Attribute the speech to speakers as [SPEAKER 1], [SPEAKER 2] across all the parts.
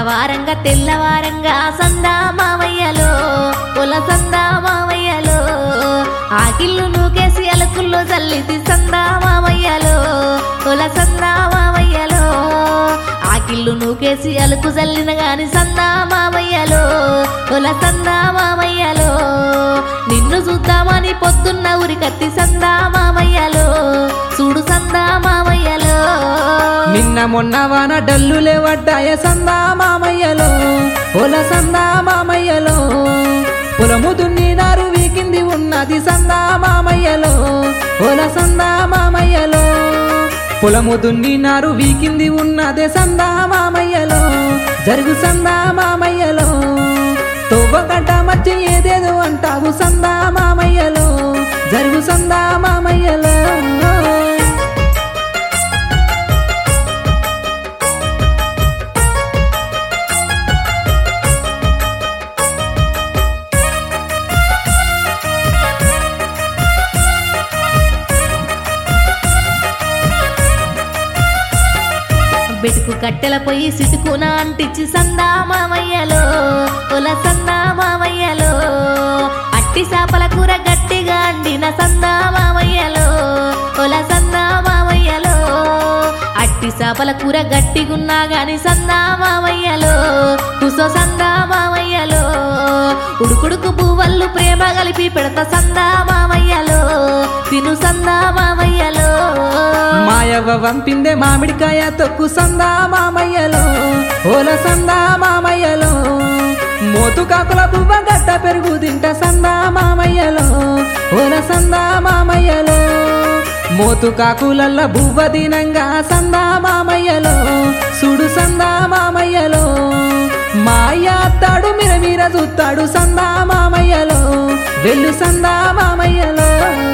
[SPEAKER 1] తెల్లవారంగా తెల్లవారంగా సందా మామయ్యలో పొల సందా మామయ్యలో ఆకిళ్ళు నూకేసి అలుకుల్లో చల్లితి సందా మామయ్యలో పొల సందా మామయ్యలో ఆకిళ్ళు నూకేసి అలుకు చల్లిన గాని సందా మామయ్యలో పొల సందా మామయ్యలో నిన్ను చూద్దామని పొద్దున్న ఉరికత్తి సందా మామయ్యలో చూడు సందా మామయ్యలో
[SPEAKER 2] నిన్న మొన్న వాన డల్లులే వడ్డాయ సందా మామయ్యలో పొల సందా మామయ్యలో పొలము దున్నినారు వీకింది ఉన్నది సందా మామయ్యలో పొల సందా మామయ్యలో పొలము దున్నినారు వీకింది ఉన్నదే సందా మామయ్యలో జరుగు సందా మామయ్యలో తోబగడ్డ మధ్య ఏదేదో అంటావు సందా మామయ్యలో జరుగు సందా మామయ్యలో
[SPEAKER 1] బెటుకు కట్టెల పొయ్యి సిటుకున అంటించి సందా మామయ్యలో పొల సందా మామయ్యలో అట్టి చేపల కూర గట్టిగా అండిన సందా మామయ్యలో పొల సందా మామయ్యలో అట్టి చేపల కూర గట్టిగున్నా గాని సందా మామయ్యలో కుసో సందా మామయ్యలో ఉడుకుడుకు పువ్వళ్ళు ప్రేమ కలిపి పెడత సందా మామయ్యలో తిను సందా మామయ్యలో
[SPEAKER 2] మాయవ్వ వంపిందే మామిడికాయ తొక్కు సందా మామయ్యలో ఓల సందా మామయ్యలో మోతు కాకుల బువ్వ గట్ట పెరుగు తింట సందా మామయ్యలో ఓల సందా మామయ్యలో మోతు కాకులల్ల బువ్వ దినంగా సందా మామయ్యలో సుడు సందా మామయ్యలో మాయ అత్తాడు మిర మిర చూస్తాడు సందా మామయ్యలో వెళ్ళు సందా మామయ్యలో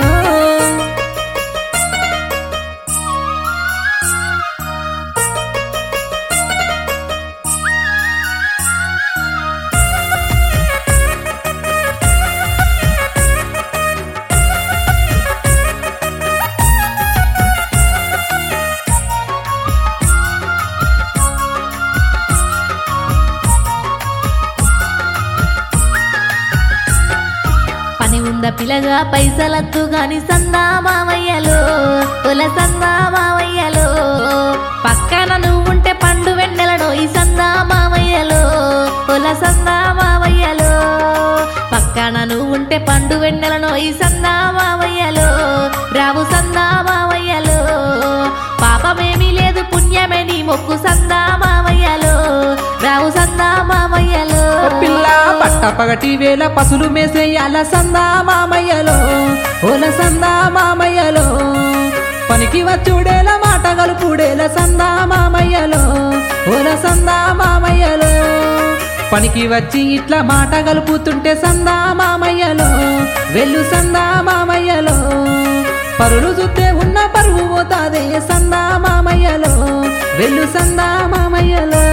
[SPEAKER 1] పని ఉంద పిల్లగా పైసలద్దు గాని సందా మామయ్యలో పొల సందా మామయ్యలో పక్కన నువ్వుంటే పండు వెన్నెలడో ఈ సందా మామయ్యలో పొల సందా మామయ్యలో పక్కన నువ్వుంటే పండు వెన్నెలను ఈ సందా మామయ్యలో రావు సందా మామయ్యలో పాపమేమీ లేదు పుణ్యమే నీ మొక్కు సందా మామయ్యలో రావు సందా మామయ్యలో
[SPEAKER 2] ఓ పిల్ల పట్ట పగటి వేళ పసులు మేసేయాల సందా మామయ్యలో ఓల సందా మామయ్యలో పనికి వచ్చుడేల మాట గలుపుడేల సందా మామయ్యలో ఓల సందా మామయ్యలో పనికి వచ్చి ఇట్లా మాట గలుపుతుంటే సందా మామయ్యలో వెళ్ళు సందా మామయ్యలో పరులు చూస్తే ఉన్న పరువు పోతాదే సందా మామయ్యలో వెళ్ళు సందా మామయ్యలో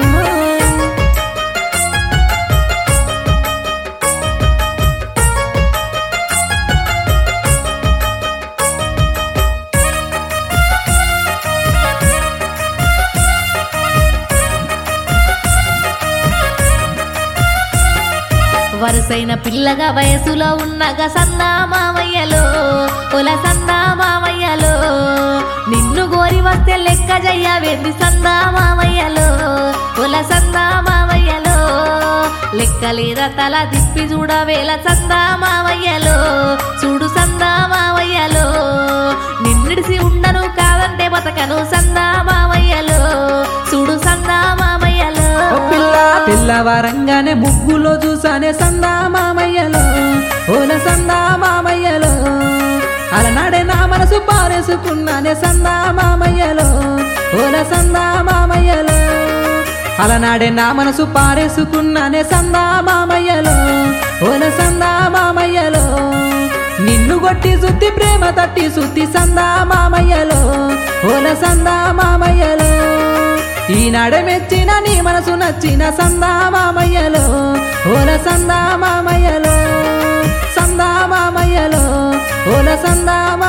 [SPEAKER 1] వరుసైన పిల్లగా వయసులో ఉన్నగా సందా మామయ్యలో పొల సందా మామయ్యలో నిన్ను గోరి వస్తే లెక్క జయ్యవేంది సందా మామయ్యలో పొల సందా మామయ్యలో లెక్క లేదా తల తిప్పి చూడవేల సందా మామయ్యలో చూడు సందా మామయ్యలో నిన్నిడిసి ఉండను కాదంటే బతకను సందా మామయ్యలో చూడు సందా మామయ్యలో
[SPEAKER 2] ఓ పిల్ల తెల్లవారంగానే ముగ్గులో చూసానే సందా మామయ్యలో ఓల సందా మామయ్యలో అలనాడే నా మనసు పారేసుకున్నానే సందా మామయ్యలో ఓల సందా మామయ్యలో అలనాడే నా మనసు పారేసుకున్నానే సందా మామయ్యలో ఓల సందా మామయ్యలో నిన్ను కొట్టి సుత్తి ప్రేమ తట్టి సుత్తి సందా మామయ్యలో ఓల సందా మామయ్యలో ఈనాడే మెచ్చిన నీ మనసు నచ్చిన సందా మామయ్యలో ఓల సందా మామయ్యలో సందా మామయ్యలో ఓల సందా